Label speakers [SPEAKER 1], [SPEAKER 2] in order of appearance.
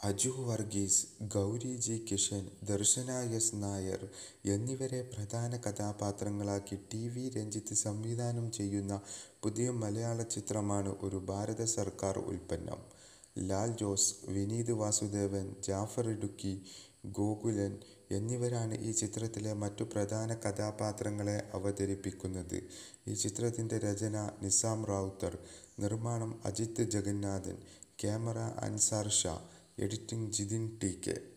[SPEAKER 1] Aju Varghese, Gouri G Kishan, Darshana S Nair എന്നിവരെ പ്രധാന കഥാപാത്രങ്ങളാക്കി T. V. Ranjith സംവിധാനം ചെയ്യുന്ന പുതിയ മലയാള ചിത്രമാണ് ഒരു ഭാരത സർക്കാർ ഉൽപ്പന്നം. ലാൽ ജോസ്, വിനീത് വാസുദേവൻ, ജാഫർ ഇടുക്കി, ഗോകുലൻ എന്നിവരാണ് ഈ ചിത്രത്തിലെ മറ്റു പ്രധാന കഥാപാത്രങ്ങളെ അവതരിപ്പിക്കുന്നത്. ഈ ചിത്രത്തിന്റെ രചന നിസാം റാവുത്തർ, നിർമ്മാണം Ajith Jagannathan, camera Ansar Shah, editing Jithin T. K.